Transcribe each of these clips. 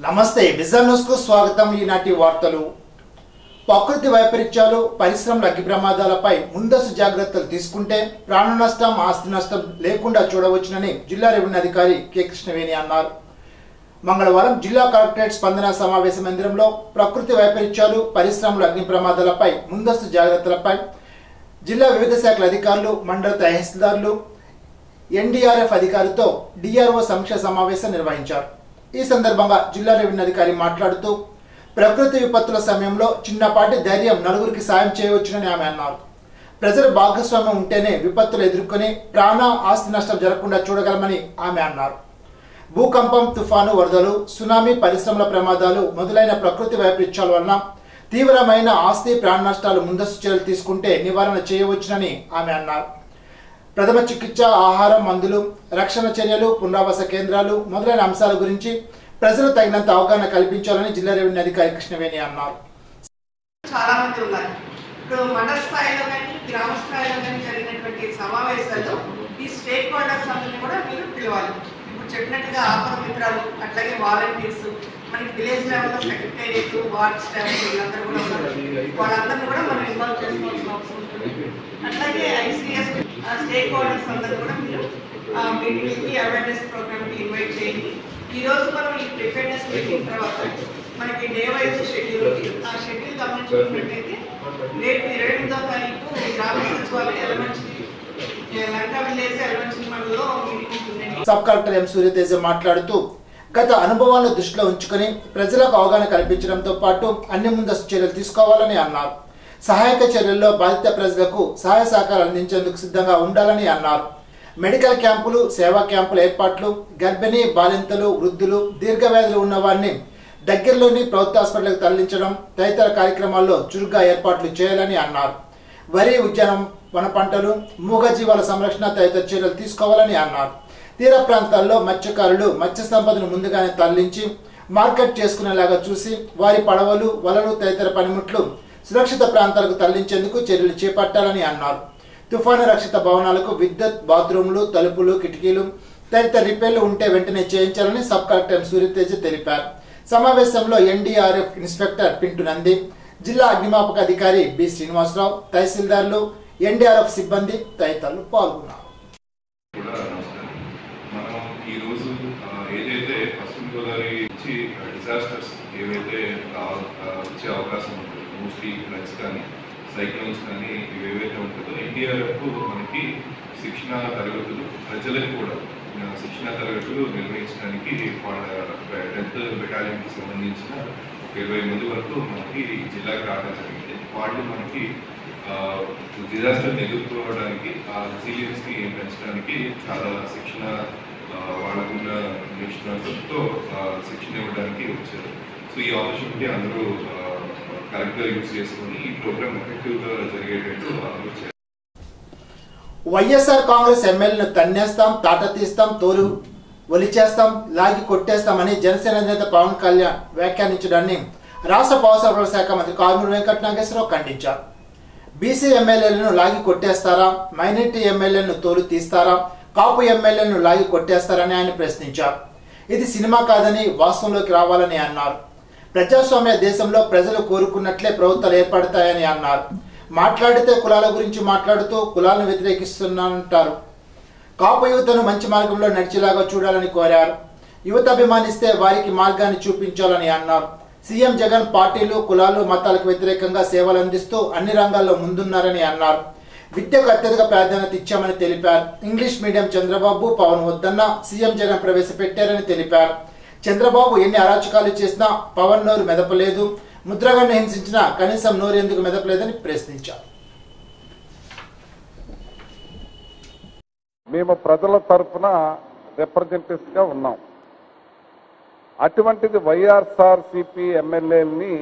నమస్తే vision news కు స్వాగతం ఈనాటి వార్తలు ప్రకృతి వైపరీత్యాలు పరిశ్రమల అగ్ని ప్రమాదాలపై ముందస్తు జాగ్రత్తలు తీసుకుంటే ప్రాణ నష్టం ఆస్తి నష్టం లేకుండా చూడవచ్చునని జిల్లా రెవెన్యూ అధికారి కె కృష్ణవేణి అన్నారు మంగళవారం జిల్లా కలెక్టరేట్ స్పందన సమావేశ మందిరంలో ప్రకృతి వైపరీత్యాలు పరిశ్రమల అగ్ని ప్రమాదాలపై ముందస్తు జాగ్రత్తలపై జిల్లా వివిధ శాఖల అధికారులు మండల తహసీల్దార్లు ఎన్డీఆర్ఎఫ్ అధికారితో డిఆర్ఓ సమీక్ష సమావేశం నిర్వహించారు ఈ సందర్భంగా జిల్లా రెవెన్యూ అధికారి మాట్లాడుతూ ప్రకృతి విపత్తుల సమయంలో చిన్నపాటి ధైర్యం నలుగురికి సాయం చేయవచ్చునని ఆమె అన్నారు ప్రజల భాగస్వామ్యం ఉంటేనే విపత్తులు ఎదుర్కొని ప్రాణ ఆస్తి నష్టం జరగకుండా చూడగలమని ఆమె అన్నారు భూకంపం తుఫాను వరదలు సునామీ పరిశ్రమల ప్రమాదాలు మొదలైన ప్రకృతి వైపరీత్యాల వలన తీవ్రమైన ఆస్తి ప్రాణ నష్టాలు ముందస్తు చర్యలు తీసుకుంటే నివారణ చేయవచ్చునని ఆమె అన్నారు ప్రథమ చికిత్స ఆహారం మందులు రక్షణ చర్యలు పునరావాస కేంద్రాలు మొదలైన అంశాల గురించి ప్రజలు తగినంత అవగాహన కల్పించాలని జిల్లా రెవెన్యూ అధికారి కృష్ణవేణి అన్నారు చాలా మంది ఉన్నారు ఇప్పుడు మండల స్థాయిలో కానీ గ్రామ స్థాయిలో కానీ జరిగినటువంటి సమావేశాల్లో ఈ స్టేక్ హోల్డర్స్ అందరినీ కూడా మీరు పిలవాలి ఇప్పుడు చెప్పినట్టుగా ఆపద మిత్రాలు అట్లాగే వాలంటీర్స్ మనకి విలేజ్ లెవెల్లో సెక్రటేరియట్ వార్డ్ స్టాఫ్ వీళ్ళందరూ కూడా ఉన్నారు వాళ్ళందరినీ కూడా మనం ఇన్వాల్వ్ చేసుకోవాల్సిన అవసరం ఉంటుంది అట్లాగే ఐసీఎస్ స్టేక్ హోల్డర్స్ అందరూ కూడా మీరు మీటింగ్కి అవేర్నెస్ ప్రోగ్రామ్కి ఇన్వైట్ చేయండి ఈ రోజు మనం ఈ ప్రిపేర్నెస్ మీటింగ్ తర్వాత మనకి డే వైజ్ షెడ్యూల్ ఆ షెడ్యూల్ గమనించుకున్నట్టయితే రేపు ఇరవై ఎనిమిదో తారీఖు గ్రామ సచివాలయం ఎలమంచి లంక విలేజ్ ఎలమంచి మండలిలో మీటింగ్ ఉంటుందండి సబ్ కలెక్టర్ ఎం సూర్యతేజ మాట్లాడుతూ గత అనుభవాలను దృష్టిలో ఉంచుకొని ప్రజలకు అవగాహన కల్పించడంతో పాటు అన్ని ముందస్తు చర్యలు తీసుకోవాలని అన్నారు సహాయక చర్యల్లో బాధిత ప్రజలకు సహాయ సహకారాలు అందించేందుకు సిద్ధంగా ఉండాలని అన్నారు మెడికల్ క్యాంపులు సేవా క్యాంపుల ఏర్పాట్లు గర్భిణీ బాలింతలు వృద్ధులు దీర్ఘవ్యాధులు ఉన్న వారిని దగ్గరలోని ప్రభుత్వ హాస్పిటల్కి తరలించడం తదితర కార్యక్రమాల్లో చురుగ్గా ఏర్పాట్లు చేయాలని అన్నారు వరి ఉద్యానం వన పంటలు మూగజీవాల సంరక్షణ తదితర చర్యలు తీసుకోవాలని అన్నారు తీర ప్రాంతాల్లో మత్స్యకారులు మత్స్య సంపదను ముందుగానే తరలించి మార్కెట్ చేసుకునేలాగా చూసి వారి పడవలు వలలు తదితర పనిముట్లు సురక్షిత ప్రాంతాలకు తరలించేందుకు చర్యలు చేపట్టాలని అన్నారు తుఫాను రక్షిత భవనాలకు విద్యుత్ బాత్రూములు తలుపులు కిటికీలు తదితర రిపేర్లు ఉంటే వెంటనే చేయించాలని సబ్ కలెక్టర్ ఎం. సూర్యతేజ తెలిపారు సమావేశంలో ఎన్డీఆర్ఎఫ్ ఇన్స్పెక్టర్ పింటు నంది జిల్లా అగ్నిమాపక అధికారి బి శ్రీనివాసరావు తహసీల్దార్లు ఎన్డీఆర్ఎఫ్ సిబ్బంది తదితరులు పాల్గొన్నారు కూడా నమస్కారం మనం ఈరోజు ఆ, ఏదైతే పశ్చిమ గోదావరి నుంచి డిజాస్టర్స్ ఏవైతే రా- ఆ, వచ్చే అవకాశం ఉంటుంది మోస్ట్లీ ఫ్లడ్స్ కానీ సైక్లోన్స్ కానీ ఇవి ఏవైతే ఉంటుందో ఎన్డీఆర్ఎఫ్ మనకి శిక్షణ తరగతులు ప్రజలకు కూడా ఆ, శిక్షణ తరగతులు నిర్వహించడానికి వాళ్ళ టెన్త్ బెటాలియన్కి సంబంధించిన ఒక ఇరవై మంది వరకు మనకి జిల్లాకి రావడం జరిగింది వాళ్ళు మనకి డిజాస్టర్ ఎదుర్కోవడానికి ఆ రెసిలియన్స్ ని పెంచడానికి చాలా శిక్షణ ఆ, వాళ్ళకున్న నిష్ణాతులతో ఆ, శిక్షణ ఇవ్వడానికి వచ్చారు సో ఈ ఆపర్చునిటీ అందరూ కరెక్ట్ గా యూజ్ చేసుకొని ఈ ప్రోగ్రామ్ ఎఫెక్టివ్ గా జరిగేటట్టు అందరూ చేయాలి వైఎస్ఆర్ కాంగ్రెస్ ఎమ్మెల్యేను తన్నేస్తాం తాట తీస్తాం తోలు ఒలిచేస్తాం లాగి కొట్టేస్తామని జనసేన నేత పవన్ కళ్యాణ్ వ్యాఖ్యానించడాన్ని రాష్ట్ర పౌర సరఫరాల శాఖ మంత్రి కారుమూరి వెంకట నాగేశ్వరరావు ఖండించారు బీసీ ఎమ్మెల్యేలను లాగి కొట్టేస్తారా మైనారిటీ ఎమ్మెల్యేలను తోలు తీస్తారా కాపు ఎమ్మెల్యేలను లాగి కొట్టేస్తారని ఆయన ప్రశ్నించారు ఇది సినిమా కాదని వాస్తవంలోకి రావాలని అన్నారు ప్రజాస్వామ్య దేశంలో ప్రజలు కోరుకున్నట్లే ప్రభుత్వాలు ఏర్పడతాయని అన్నారు మాట్లాడితే కులాల గురించి మాట్లాడుతూ కులాలను వ్యతిరేకిస్తున్నానంటారు కాపు యువతను మంచి మార్గంలో నడిచేలాగా చూడాలని కోరారు యువత అభిమానిస్తే వారికి మార్గాన్ని చూపించాలని అన్నారు సీఎం జగన్ పార్టీలు కులాలు మతాలకు వ్యతిరేకంగా సేవలు అందిస్తూ అన్ని రంగాల్లో ముందున్నారని అన్నారు విద్యకు అత్యధిక ప్రాధాన్యత ఇచ్చామని తెలిపారు ఇంగ్లీష్ మీడియం చంద్రబాబు పవన్ వద్దన్న సీఎం జగన్ ప్రవేశపెట్టారని తెలిపారు చంద్రబాబు ఎన్ని అరాచకాలు చేసినా పవన్ నోరు మెదపలేదు ముద్రగడ్డ హింసించినా కనీసం నోరు ఎందుకు మెదపలేదని ప్రశ్నించారు మేము ప్రజల తరఫున రిప్రజెంటేటివ్స్గా ఉన్నాం అటువంటిది వైఎస్ఆర్సిపి ఎమ్మెల్యేలని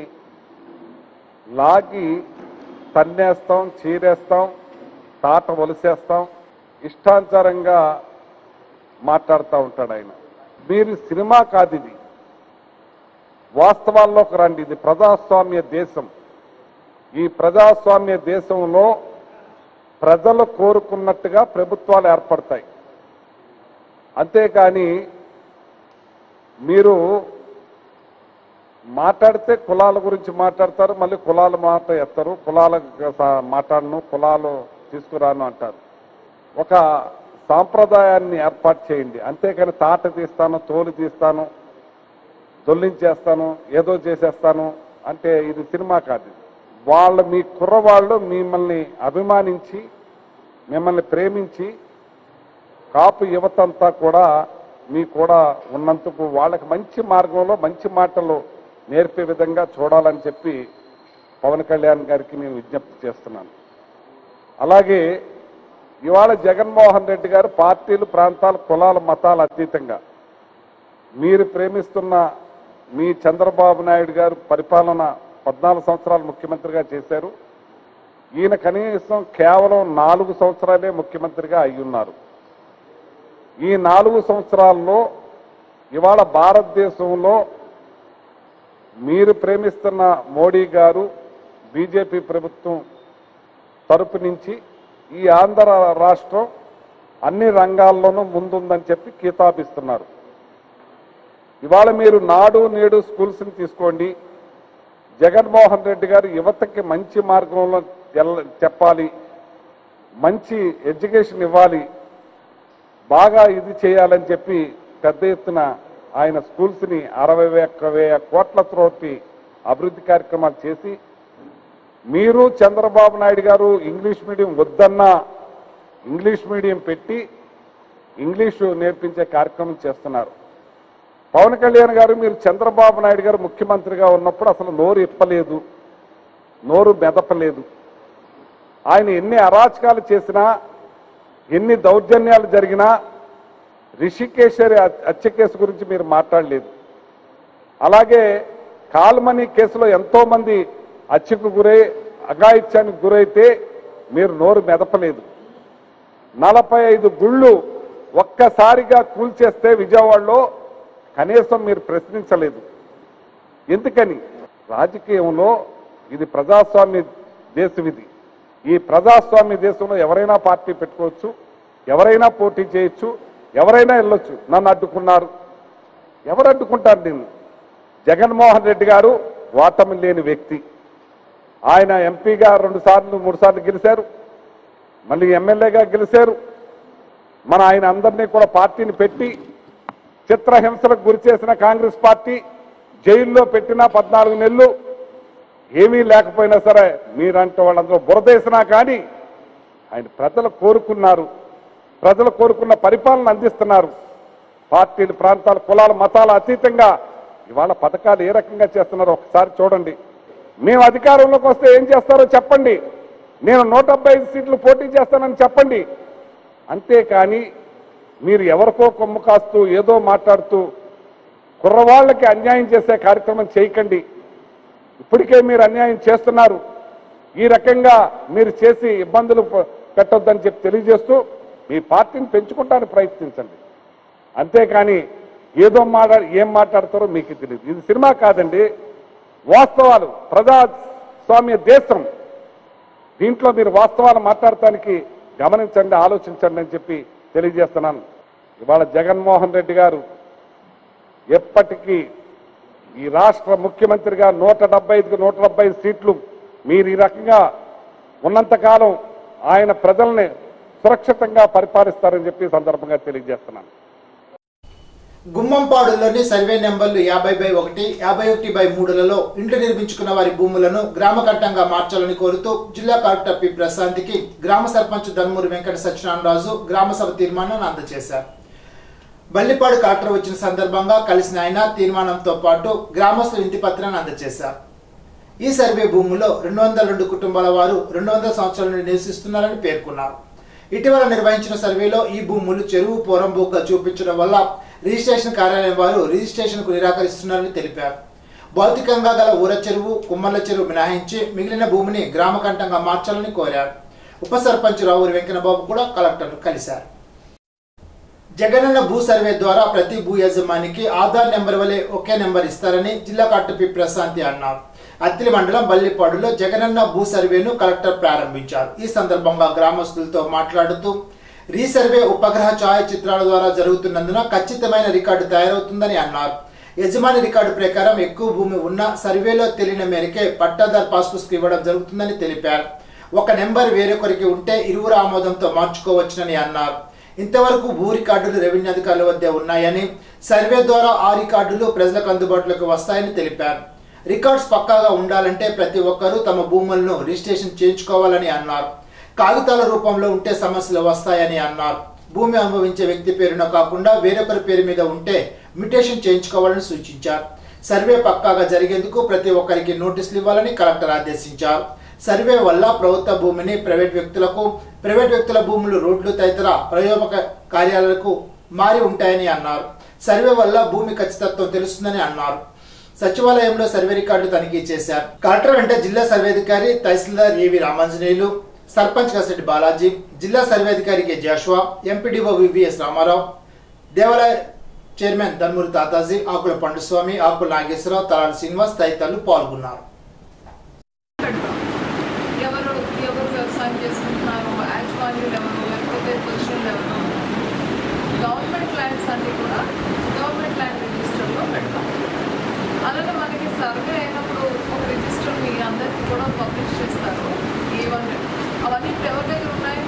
లాగి తన్నేస్తాం చీరేస్తాం తాట ఒలిసేస్తాం ఇష్టానుసారంగా మాట్లాడుతూ ఉంటాడు ఆయన మీరు సినిమా కాదు ఇది వాస్తవాల్లోకి రండి ఇది ప్రజాస్వామ్య దేశం ఈ ప్రజాస్వామ్య దేశంలో ప్రజలు కోరుకున్నట్టుగా ప్రభుత్వాలు ఏర్పడతాయి అంతేకాని మీరు మాట్లాడితే కులాల గురించి మాట్లాడతారు మళ్ళీ కులాల మాట ఎత్తారు కులాల స- మాట్లాడను కులాలు తీసుకురాను అంటారు ఒక సాంప్రదాయాన్ని ఏర్పాటు చేయండి అంతేకాని తాట తీస్తాను తోలు తీస్తాను దొల్లించేస్తాను ఏదో చేసేస్తాను అంటే ఇది సినిమా కాదు ఇది. వాళ్ళ మీ కుర్రవాళ్ళు మిమ్మల్ని అభిమానించి మిమ్మల్ని ప్రేమించి కాపు యువతంతా కూడా మీ కూడా ఉన్నందుకు వాళ్ళకి మంచి మార్గంలో మంచి మాటలు నేర్పే విధంగా చూడాలని చెప్పి పవన్ కళ్యాణ్ గారికి నేను విజ్ఞప్తి చేస్తున్నాను అలాగే ఇవాళ జగన్మోహన్ రెడ్డి గారు పార్టీలు ప్రాంతాలు కులాల మతాల అతీతంగా మీరు ప్రేమిస్తున్న మీ చంద్రబాబు నాయుడు గారు పరిపాలన పద్నాలుగు సంవత్సరాలు ముఖ్యమంత్రిగా చేశారు ఈయన కనీసం కేవలం నాలుగు సంవత్సరాలే ముఖ్యమంత్రిగా అయ్యున్నారు ఈ నాలుగు సంవత్సరాల్లో ఇవాళ భారతదేశంలో మీరు ప్రేమిస్తున్న మోడీ గారు బీజేపీ ప్రభుత్వం తరపు నుంచి ఈ ఆంధ్ర రాష్ట్రం అన్ని రంగాల్లోనూ ముందుందని చెప్పి కితాబిస్తున్నారు ఇవాళ మీరు నాడు నేడు స్కూల్స్ని తీసుకోండి జగన్మోహన్ రెడ్డి గారు యువతకి మంచి మార్గంలో ఎల్ల- చెప్పాలి మంచి ఎడ్యుకేషన్ ఇవ్వాలి బాగా ఇది చేయాలని చెప్పి పెద్ద ఎత్తున ఆయన స్కూల్స్ని అరవై ఒక్క వేల కోట్ల తోటి అభివృద్ధి కార్యక్రమాలు చేసి మీరు చంద్రబాబు నాయుడు గారు ఇంగ్లీష్ మీడియం వద్దన్నా ఇంగ్లీష్ మీడియం పెట్టి ఇంగ్లీషు నేర్పించే కార్యక్రమం చేస్తున్నారు పవన్ కళ్యాణ్ గారు మీరు చంద్రబాబు నాయుడు గారు ముఖ్యమంత్రిగా ఉన్నప్పుడు అసలు నోరు ఇప్పలేదు నోరు మెదపలేదు ఆయన ఎన్ని అరాచకాలు చేసినా ఎన్ని దౌర్జన్యాలు జరిగినా రిషికేశ్వరి హత్య- హత్య కేసు గురించి మీరు మాట్లాడలేదు అలాగే కాల్మనీ కేసులో ఎంతో మంది హత్యకు గురై అఘాయిత్యానికి గురైతే మీరు నోరు మెదపలేదు నలభై ఐదు గుళ్ళు ఒక్కసారిగా కూల్చేస్తే విజయవాడలో కనీసం మీరు ప్రశ్నించలేదు ఎందుకని రాజకీయంలో ఇది ప్రజాస్వామ్య దేశం ఇది ఈ ప్రజాస్వామ్య దేశంలో ఎవరైనా పార్టీ పెట్టుకోవచ్చు ఎవరైనా పోటీ చేయొచ్చు ఎవరైనా వెళ్ళొచ్చు నన్ను అడ్డుకున్నారు ఎవరు అడ్డుకుంటారు నేను జగన్మోహన్ రెడ్డి గారు ఓటమి లేని వ్యక్తి ఆయన ఎంపీగా రెండు సార్లు మూడు సార్లు గెలిచారు మళ్ళీ ఎమ్మెల్యేగా గెలిచారు మన ఆయన అందరినీ కూడా పార్టీని పెట్టి చిత్రహింసలకు గురి చేసిన కాంగ్రెస్ పార్టీ జైల్లో పెట్టిన పద్నాలుగు నెలలు ఏమీ లేకపోయినా సరే మీరంటే వాళ్ళందరూ బురదేసినా కానీ ఆయన ప్రజలు కోరుకున్నారు ప్రజలు కోరుకున్న పరిపాలన అందిస్తున్నారు పార్టీలు ప్రాంతాలు కులాల మతాల అతీతంగా ఇవాళ పథకాలు ఏ రకంగా చేస్తున్నారో ఒకసారి చూడండి మేము అధికారంలోకి వస్తే ఏం చేస్తారో చెప్పండి నేను నూట డెబ్బై ఐదు సీట్లు పోటీ చేస్తానని చెప్పండి అంతేకాని మీరు ఎవరికో కొమ్ము కాస్తూ ఏదో మాట్లాడుతూ కుర్రవాళ్ళకి అన్యాయం చేసే కార్యక్రమం చేయకండి ఇప్పటికే మీరు అన్యాయం చేస్తున్నారు ఈ రకంగా మీరు చేసి ఇబ్బందులు ప- పెట్టొద్దని చెప్పి తెలియజేస్తూ మీ పార్టీని పెంచుకుంటానికి ప్రయత్నించండి అంతేకాని ఏదో మాట్లా ఏం మాట్లాడతారో మీకు తెలియదు ఇది సినిమా కాదండి వాస్తవాలు ప్రజాస్వామ్య దేశం దీంట్లో మీరు వాస్తవాలు మాట్లాడటానికి గమనించండి ఆలోచించండి అని చెప్పి తెలియజేస్తున్నాను ఇవాళ జగన్మోహన్ రెడ్డి గారు ఎప్పటికీ ఈ రాష్ట్ర ముఖ్యమంత్రిగా నూట డెబ్బై ఐదుకు నూట డెబ్బై ఐదు సీట్లు మీరు ఈ రకంగా ఉన్నంతకాలం ఆయన ప్రజల్ని సురక్షితంగా పరిపాలిస్తారని చెప్పి ఈ సందర్భంగా తెలియజేస్తున్నాను గుమ్మంపాడులోని సర్వే నెంబర్లు యాభై బై ఒకటి యాభై ఒకటి బై మూడులలో ఇండ్లు నిర్మించుకున్న వారి భూములను గ్రామ కట్టంగా మార్చాలని కోరుతూ జిల్లా కలెక్టర్ పి ప్రశాంత్కి గ్రామ సర్పంచ్ ధన్మూరి వెంకట సత్యనారాయణరాజు గ్రామ సభ తీర్మానాన్ని అందజేశారు బల్లిపాడు కలెక్టర్ వచ్చిన సందర్భంగా కలిసిన ఆయన తీర్మానంతో పాటు గ్రామస్తుల ఇంటి పత్రాన్ని అందజేశారు ఈ సర్వే భూముల్లో రెండు వందల రెండు కుటుంబాల వారు రెండు వందల సంవత్సరాల నుండి నివసిస్తున్నారని పేర్కొన్నారు ఇటీవల నిర్వహించిన సర్వేలో ఈ భూములు చెరువు పోరంబోగ్గా చూపించడం వల్ల రిజిస్ట్రేషన్ కార్యాలయం వారు రిజిస్ట్రేషన్కు నిరాకరిస్తున్నారని తెలిపారు భౌతికంగా గల ఊర చెరువు కుమ్మర్ల చెరువు మినహాయించి మిగిలిన భూమిని గ్రామకంఠంగా మార్చాలని కోరారు ఉప సర్పంచ్ రావూరి వెంకన్నబాబు కూడా కలెక్టర్ను కలిశారు జగనన్న భూ సర్వే ద్వారా ప్రతి భూ యజమానికి ఆధార్ నెంబర్ వలె ఒకే నెంబర్ ఇస్తారని జిల్లా కలెక్టర్ పి ప్రశాంతి అన్నారు అత్తిలి మండలం బల్లిపాడులో జగనన్న భూ సర్వేను కలెక్టర్ ప్రారంభించారు ఈ సందర్భంగా గ్రామస్తులతో మాట్లాడుతూ రీసర్వే ఉపగ్రహ ఛాయాచిత్రాల ద్వారా జరుగుతున్నందున ఖచ్చితమైన రికార్డు తయారవుతుందని అన్నారు యజమాని రికార్డు ప్రకారం ఎక్కువ భూమి ఉన్న సర్వేలో తెలియని మేరకే పట్టాదారు పాస్ పుస్తకం ఇవ్వడం జరుగుతుందని తెలిపారు ఒక నెంబర్ వేరొకరికి ఉంటే ఇరువురు ఆమోదంతో మార్చుకోవచ్చునని అన్నారు ఇంతవరకు భూ రికార్డులు రెవెన్యూ అధికారుల వద్ద ఉన్నాయని సర్వే ద్వారా ఆ రికార్డులు ప్రజలకు అందుబాటులోకి వస్తాయని తెలిపారు రికార్డ్స్ పక్కాగా ఉండాలంటే ప్రతి ఒక్కరూ తమ భూములను రిజిస్ట్రేషన్ చేయించుకోవాలని అన్నారు కాగితాల రూపంలో ఉంటే సమస్యలు వస్తాయని అన్నారు భూమి అనుభవించే వ్యక్తి పేరున కాకుండా వేరొకరి పేరు మీద ఉంటే మ్యుటేషన్ చేయించుకోవాలని సూచించారు సర్వే పక్కాగా జరిగేందుకు ప్రతి ఒక్కరికి నోటీసులు ఇవ్వాలని కలెక్టర్ ఆదేశించారు సర్వే వల్ల ప్రభుత్వ భూమిని ప్రైవేట్ వ్యక్తులకు ప్రైవేట్ వ్యక్తుల భూములు రోడ్లు తదితర ప్రయోగ కార్యాలకు మారి ఉంటాయని అన్నారు సర్వే వల్ల భూమి ఖచ్చితత్వం తెలుస్తుందని అన్నారు సచివాలయంలో సర్వే రికార్డులు తనిఖీ చేశారు కలెక్టర్ వెంట జిల్లా సర్వేధికారి తహసీల్దార్ ఏవి రామాంజనేయులు సర్పంచ్ కసిరెడ్డి బాలాజీ జిల్లా సర్వేధికారి K Joshua MPDO VVS Ramarao దేవాలయ చైర్మన్ ధన్మూరి తాతాజీ ఆకుల పండుస్వామి ఆకుల నాగేశ్వరరావు తలారి శ్రీనివాస్ తదితరులు పాల్గొన్నారు పెడతాం ఎవరు ఎవరు వ్యవసాయం చేసుకుంటున్నారు యాజమాన్యులు ఎవరు లేకపోతే పొజిషన్లు ఎవరు గవర్నమెంట్ ల్యాండ్స్ అన్ని కూడా గవర్నమెంట్ ల్యాండ్ రిజిస్టర్లో పెడతాం అలాగే మనకి సర్వే అయినప్పుడు ఒక రిజిస్టర్ మీ అందరికీ కూడా పబ్లిష్ చేస్తారు ఏ వన్ అవన్నీ ఇప్పుడు ఎవరి దగ్గర ఉన్నాయి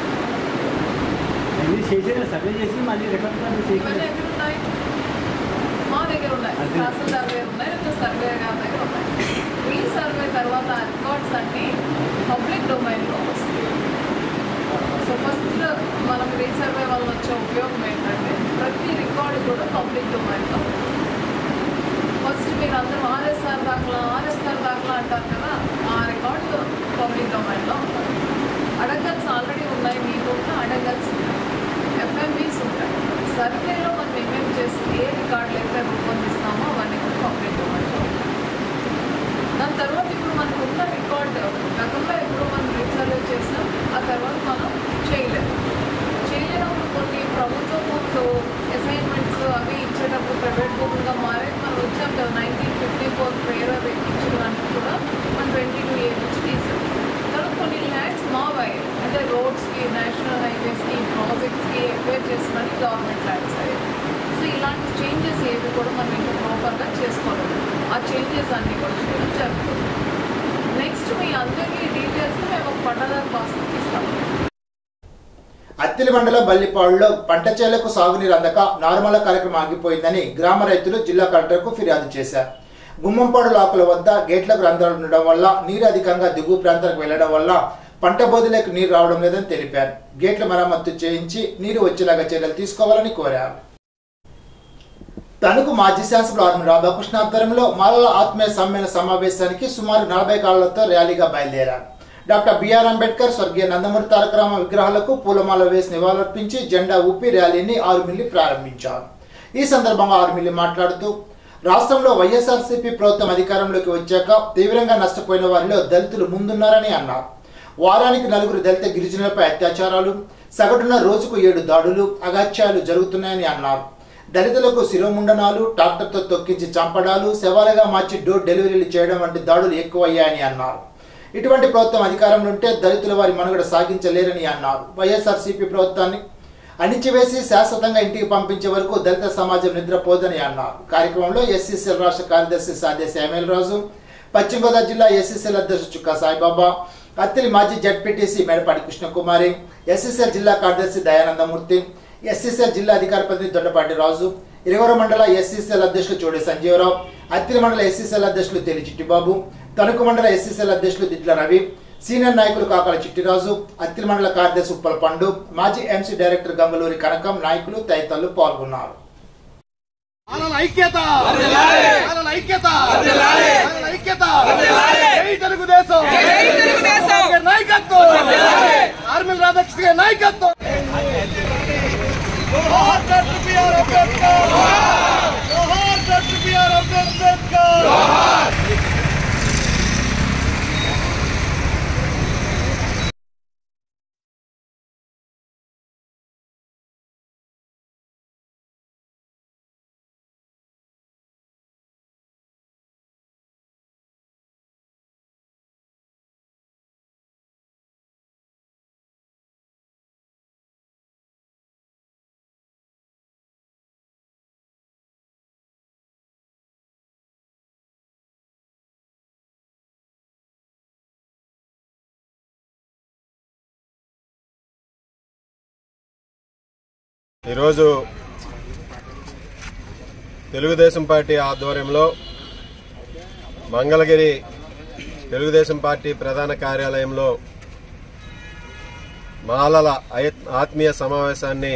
అన్ని చేసేది సర్వే చేసి మళ్ళీ రికార్డ్ ఇవన్నీ చేయాలి ఎక్కడ ఉన్నాయి మా దగ్గర ఉన్నాయి అదే. తహసీల్దార్ దగ్గర ఉన్నాయి ఇంకా సర్వే గారి దగ్గర ఉన్నాయి ఈ సర్వే తర్వాత రికార్డ్స్ అన్ని పబ్లిక్ డొమైన్లో వస్తాయి సో ఫస్ట్ మనం రీసర్వే వల్ల వచ్చే ఉపయోగం ఏంటంటే ప్రతి రికార్డు కూడా పబ్లిక్ డొమైన్లో ఫస్ట్ మీరు అందరూ ఆర్ఎస్ఆర్ దాఖలా ఆర్ఎస్ఆర్ దాఖలా అంటారు కదా ఆ రికార్డు పబ్లిక్ డొమైన్లో ఉంటాయి అడగల్స్ ఆల్రెడీ ఉన్నాయి మీకు కూడా అడగల్స్ ఉంటాయి ఎఫ్ఎంబీస్ ఉంటాయి సర్వేలో మనం ఏమేమి చేసి ఏ రికార్డులు అయితే రూపొందిస్తామో అవన్నీ కూడా పబ్లిక్ డొమైన్లో ఉంటాయి దాని తర్వాత ఇప్పుడు మనకు ఉన్న రికార్డ్ గతంలో ఎప్పుడు మనం రీసర్వే చేసినాం ఆ తర్వాత మనం చేయలేము చేయలేనప్పుడు కొన్ని ప్రభుత్వ భూములు అసైన్మెంట్స్ అవి ఇచ్చేటప్పుడు ప్రైవేట్ భూములుగా మారే మనం వచ్చాం కదా నైన్టీన్ ఫిఫ్టీ ఫోర్ పేరు అది ఇచ్చినవన్నీ కూడా మనం ట్వంటీ టూ ఏ నుంచి తీసాం తర్వాత కొన్ని ల్యాండ్స్ మావాయి అంటే రోడ్స్కి నేషనల్ హైవేస్కి ప్రాజెక్ట్స్కి ఎక్వైర్ చేసినవి గవర్నమెంట్ ల్యాండ్స్ అయ్యాయి సో ఇలాంటి చేంజెస్ ఏవి కూడా మనం ఇంకా ప్రాపర్గా చేసుకోలేదు ఆ చేంజెస్ అన్నీ కూడా చేయడం జరుగుతుంది నెక్స్ట్ మీ అందరికీ డీటెయిల్స్ మేము ఒక పట్టాదారు పాస్బుక్ ఇస్తాము అత్తిలి మండలం బల్లిపాడులో పంట చేలకు సాగునీరు అందక నార్మల్ కార్యక్రమం ఆగిపోయిందని గ్రామ రైతులు జిల్లా కలెక్టర్కు ఫిర్యాదు చేశారు గుమ్మంపాడు లాకుల వద్ద గేట్లకు రంధ్రాలు ఉండడం వల్ల నీరు అధికంగా దిగువ ప్రాంతాలకు వెళ్లడం వల్ల పంట బోధులకు నీరు రావడం లేదని తెలిపారు గేట్ల మరమ్మతు చేయించి నీరు వచ్చేలాగా చర్యలు తీసుకోవాలని కోరారు తణుకు మాజీ శాసకుడు ఆర్మి రాధాకృష్ణ ఆధ్వర్యంలో మాలల ఆత్మీయ సమ్మేళన సమావేశానికి సుమారు నలభై కాళ్లతో ర్యాలీగా బయలుదేరారు డాక్టర్ బిఆర్ అంబేద్కర్ స్వర్గీయ నందమూరి తారక రామ విగ్రహాలకు పూలమాల వేసి నివాళులర్పించి జెండా ఊపి ర్యాలీని ఆరుమిల్లి ప్రారంభించారు ఈ సందర్భంగా ఆరుమిల్లి మాట్లాడుతూ రాష్ట్రంలో వైఎస్ఆర్సీపీ ప్రభుత్వం అధికారంలోకి వచ్చాక తీవ్రంగా నష్టపోయిన వారిలో దళితులు ముందున్నారని అన్నారు వారానికి నలుగురు దళిత గిరిజనులపై అత్యాచారాలు సగటున రోజుకు ఏడు దాడులు అగాత్యాలు జరుగుతున్నాయని అన్నారు దళితులకు శిరోముండనాలు ట్రాక్టర్తో తొక్కించి చంపడాలు శవాలుగా మార్చి డోర్ డెలివరీలు చేయడం వంటి దాడులు ఎక్కువయ్యాయని అన్నారు ఇటువంటి ప్రభుత్వం అధికారంలో ఉంటే దళితుల వారి మనుగడ సాగించలేరని అన్నారు వైఎస్ఆర్సీపీ ప్రభుత్వాన్ని అణిచివేసి శాశ్వతంగా ఇంటికి పంపించే వరకు దళిత సమాజం నిద్రపోదని అన్నారు కార్యక్రమంలో ఎస్సీసీఎల్ రాష్ట్ర కార్యదర్శి సాదే శామ్యుల్ రాజు పశ్చిమ గోదావరి జిల్లా ఎస్సీసీఎల్ అధ్యక్షుడు చుక్కా సాయిబాబా అత్తిలి మాజీ జడ్పీటీసీ మేడపాటి కృష్ణకుమారి ఎస్సీసీఎల్ జిల్లా కార్యదర్శి దయానందమూర్తి ఎస్సీసీఎల్ జిల్లా అధికార ప్రతినిధి దొడ్డపాటి రాజు ఇరవరం మండల ఎస్సీసీఎల్ అధ్యక్షులు చోడి సంజీవరావు అత్తిలి మండల ఎస్సీసీఎల్ అధ్యక్షులు తెలి చిట్టిబాబు తణుకు మండల ఎస్సీసీఎల్ అధ్యక్షులు దిడ్ల రవి సీనియర్ నాయకులు కాకల చిట్టిరాజు అత్తిలి మండల కార్యదర్శి ఉప్పల పండు మాజీ ఎంసీ డైరెక్టర్ గంగలూరి కనకం నాయకులు తదితరులు పాల్గొన్నారు ఆలల ఐక్యత ఆలల ఐక్యత ఆలల ఐక్యత జై తెలుగుదేశం గారి నాయకత్వం ఆర్మిల్ రాధాకృష్ణ గారి నాయకత్వం జోహార్ డాక్టర్ బిఆర్ అంబేద్కర్ జోహార్ డాక్టర్ బిఆర్ అంబేద్కర్ ఈరోజు తెలుగుదేశం పార్టీ ఆధ్వర్యంలో మంగళగిరి తెలుగుదేశం పార్టీ ప్రధాన కార్యాలయంలో మాలల ఐ- ఆత్మీయ సమావేశాన్ని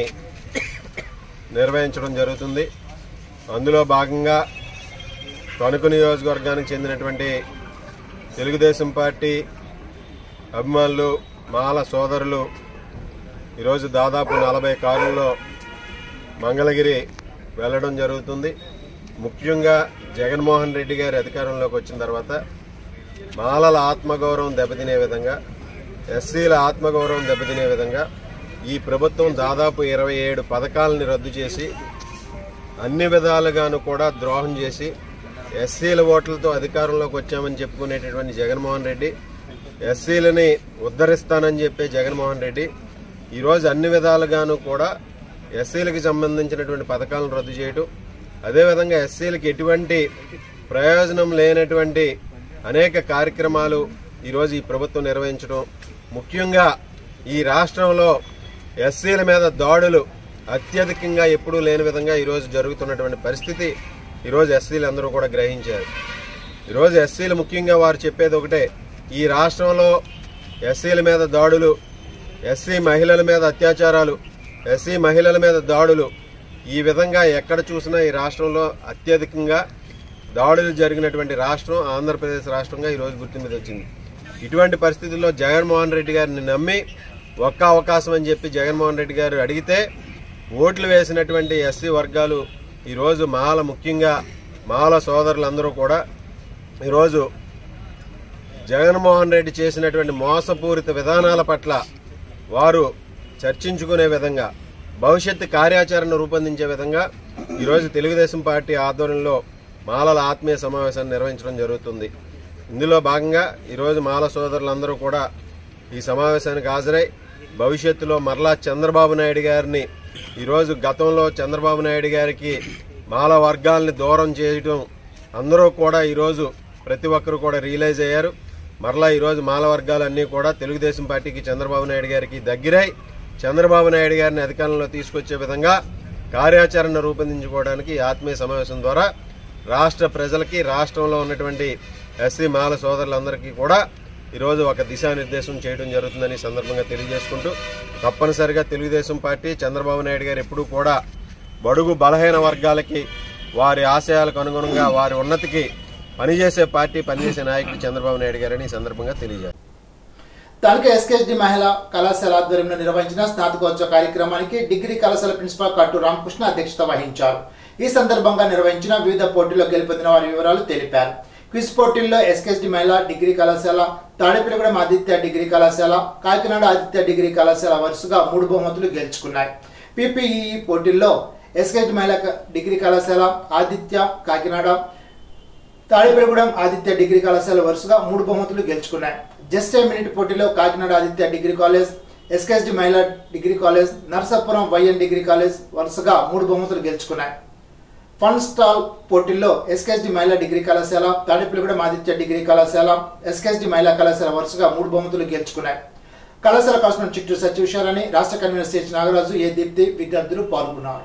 నిర్వహించడం జరుగుతుంది అందులో భాగంగా తణుకు నియోజకవర్గానికి చెందినటువంటి తెలుగుదేశం పార్టీ అభిమానులు మాల సోదరులు ఈరోజు దాదాపు నలభై కారుల్లో మంగళగిరి వెళ్ళడం జరుగుతుంది ముఖ్యంగా జగన్మోహన్ రెడ్డి గారి అధికారంలోకి వచ్చిన తర్వాత మాలల ఆత్మగౌరవం దెబ్బతినే విధంగా ఎస్సీల ఆత్మగౌరవం దెబ్బతినే విధంగా ఈ ప్రభుత్వం దాదాపు ఇరవై ఏడు పథకాలని రద్దు చేసి అన్ని విధాలుగాను కూడా ద్రోహం చేసి ఎస్సీల ఓట్లతో అధికారంలోకి వచ్చామని చెప్పుకునేటటువంటి జగన్మోహన్ రెడ్డి ఎస్సీలని ఉద్ధరిస్తానని చెప్పే జగన్మోహన్ రెడ్డి ఈరోజు అన్ని విధాలుగాను కూడా ఎస్సీలకు సంబంధించినటువంటి పథకాలను రద్దు చేయటం అదేవిధంగా ఎస్సీలకు ఎటువంటి ప్రయోజనం లేనటువంటి అనేక కార్యక్రమాలు ఈరోజు ఈ ప్రభుత్వం నిర్వహించడం ముఖ్యంగా ఈ రాష్ట్రంలో ఎస్సీల మీద దాడులు అత్యధికంగా ఎప్పుడూ లేని విధంగా ఈరోజు జరుగుతున్నటువంటి పరిస్థితి ఈరోజు ఎస్సీలు అందరూ కూడా గ్రహించారు ఈరోజు ఎస్సీలు ముఖ్యంగా వారు చెప్పేది ఒకటే ఈ రాష్ట్రంలో ఎస్సీల మీద దాడులు ఎస్సీ మహిళల మీద అత్యాచారాలు ఎస్సీ మహిళల మీద దాడులు ఈ విధంగా ఎక్కడ చూసినా ఈ రాష్ట్రంలో అత్యధికంగా దాడులు జరిగినటువంటి రాష్ట్రం ఆంధ్రప్రదేశ్ రాష్ట్రంగా ఈరోజు గుర్తు మీద వచ్చింది ఇటువంటి పరిస్థితుల్లో జగన్మోహన్ రెడ్డి గారిని నమ్మి ఒక్క అవకాశం అని చెప్పి జగన్మోహన్ రెడ్డి గారు అడిగితే ఓట్లు వేసినటువంటి ఎస్సీ వర్గాలు ఈరోజు మాల ముఖ్యంగా మాల సోదరులందరూ కూడా ఈరోజు జగన్మోహన్ రెడ్డి చేసినటువంటి మోసపూరిత విధానాల పట్ల వారు చర్చించుకునే విధంగా భవిష్యత్తు కార్యాచరణ రూపొందించే విధంగా ఈరోజు తెలుగుదేశం పార్టీ ఆధ్వర్యంలో మాలల ఆత్మీయ సమావేశాన్ని నిర్వహించడం జరుగుతుంది ఇందులో భాగంగా ఈరోజు మాల సోదరులందరూ కూడా ఈ సమావేశానికి హాజరై భవిష్యత్తులో మరలా చంద్రబాబు నాయుడు గారిని ఈరోజు గతంలో చంద్రబాబు నాయుడు గారికి మాల వర్గాల్ని దూరం చేయడం అందరూ కూడా ఈరోజు ప్రతి ఒక్కరు కూడా రియలైజ్ అయ్యారు మరలా ఈరోజు మాల వర్గాలన్నీ కూడా తెలుగుదేశం పార్టీకి చంద్రబాబు నాయుడు గారికి దగ్గరై చంద్రబాబు నాయుడు గారిని అధికారంలో తీసుకొచ్చే విధంగా కార్యాచరణ రూపొందించుకోవడానికి ఈ ఆత్మీయ సమావేశం ద్వారా రాష్ట్ర ప్రజలకి రాష్ట్రంలో ఉన్నటువంటి ఎస్సీ మాల సోదరులందరికీ కూడా ఈరోజు ఒక దిశానిర్దేశం చేయడం జరుగుతుందని ఈ సందర్భంగా తెలియజేసుకుంటూ తప్పనిసరిగా తెలుగుదేశం పార్టీ చంద్రబాబు నాయుడు గారు ఎప్పుడూ కూడా బడుగు బలహీన వర్గాలకి వారి ఆశయాలకు అనుగుణంగా వారి ఉన్నతికి పనిచేసే పార్టీ పనిచేసే నాయకుడు చంద్రబాబు నాయుడు గారని ఈ సందర్భంగా తెలియజేస్తారు తాలూక ఎస్కేఎస్డి మహిళా కళాశాల ఆధ్వర్యంలో నిర్వహించిన స్నాతకోత్సవ కార్యక్రమానికి డిగ్రీ కళాశాల ప్రిన్సిపాల్ కట్టు రామకృష్ణ అధ్యక్షత వహించారు ఈ సందర్భంగా నిర్వహించిన వివిధ పోటీల్లో గెలుపొందిన వారి వివరాలు తెలిపారు క్విజ్ పోటీల్లో ఎస్కేఎస్డి మహిళా డిగ్రీ కళాశాల తాడేపల్లిగూడెం ఆదిత్య డిగ్రీ కళాశాల కాకినాడ ఆదిత్య డిగ్రీ కళాశాల వరుసగా మూడు బహుమతులు గెలుచుకున్నాయి పీపీఈ పోటీల్లో ఎస్కేఎస్డి మహిళా క- డిగ్రీ కళాశాల ఆదిత్య కాకినాడ తాడిపల్లిగూడెం ఆదిత్య డిగ్రీ కళాశాల వరుసగా మూడు బహుమతులు గెలుచుకున్నాయి జస్ట్ ఏ మినిట్ పోటీలో Kakinada Aditya degree college SKSD మహిళా degree college Narsapuram YN degree college వరుసగా మూడు బహుమతులు గెలుచుకున్నాయి ఫన్ స్టాల్ పోటీల్లో ఎస్కేఎస్డి మహిళా డిగ్రీ కళాశాల తాడిపల్లిగూడెం ఆదిత్య డిగ్రీ కళాశాల ఎస్కేఎస్డి మహిళా కళాశాల వరుసగా మూడు బహుమతులు గెలుచుకున్నాయి కళాశాల కౌన్సిలర్ చిట్టూరు సత్యవిశాలని రాష్ట్ర convener CH Nagaraju A Deepti విద్యార్థులు పాల్గొన్నారు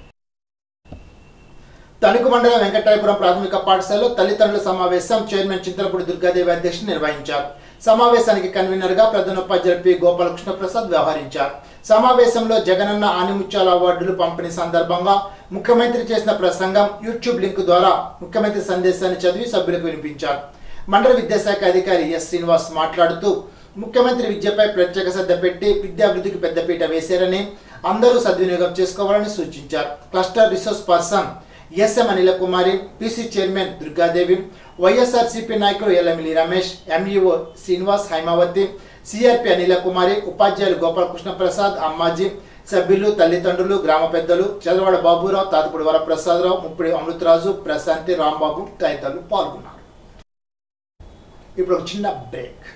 తణుకు మండలం వెంకటాయపురం ప్రాథమిక పాఠశాలలో తల్లిదండ్రుల సమావేశం చైర్మన్ చింతలపూడి దుర్గాదేవి అధ్యక్షులు నిర్వహించారు సమావేశానికి కన్వీనర్ గా ప్రధానోపాధ్యాయులు పి గోపాలకృష్ణ ప్రసాద్ వ్యవహరించారు సమావేశంలో జగనన్న ఆనిముత్యాల అవార్డులు పంపిణీ సందర్భంగా ముఖ్యమంత్రి చేసిన ప్రసంగం యూట్యూబ్ లింక్ ద్వారా ముఖ్యమంత్రి సందేశాన్ని చదివి సభ్యులకు వినిపించారు మండల విద్యాశాఖ అధికారి ఎస్ శ్రీనివాస్ మాట్లాడుతూ ముఖ్యమంత్రి విద్యపై ప్రత్యేక శ్రద్ధ పెట్టి విద్యాభివృద్ధికి పెద్దపీట వేశారని అందరూ సద్వినియోగం చేసుకోవాలని సూచించారు cluster resource person SM Anila Kumari PC chairman Durgadevi YSRCP నాయకుడు ఎల్ఎంలి రమేష్ ఎంఈఓ శ్రీనివాస్ హైమావతి సిఆర్పి అనిల కుమారి ఉపాధ్యాయులు గోపాలకృష్ణ ప్రసాద్ అమ్మాజీ సభ్యులు తల్లిదండ్రులు గ్రామ పెద్దలు చదవాడ బాబురావు తాతపూడి వరప్రసాదరావు ముప్పిడి అమృతరాజు ప్రశాంతి రాంబాబు తదితరులు పాల్గొన్నారు ఇప్పుడు ఒక చిన్న బ్రేక్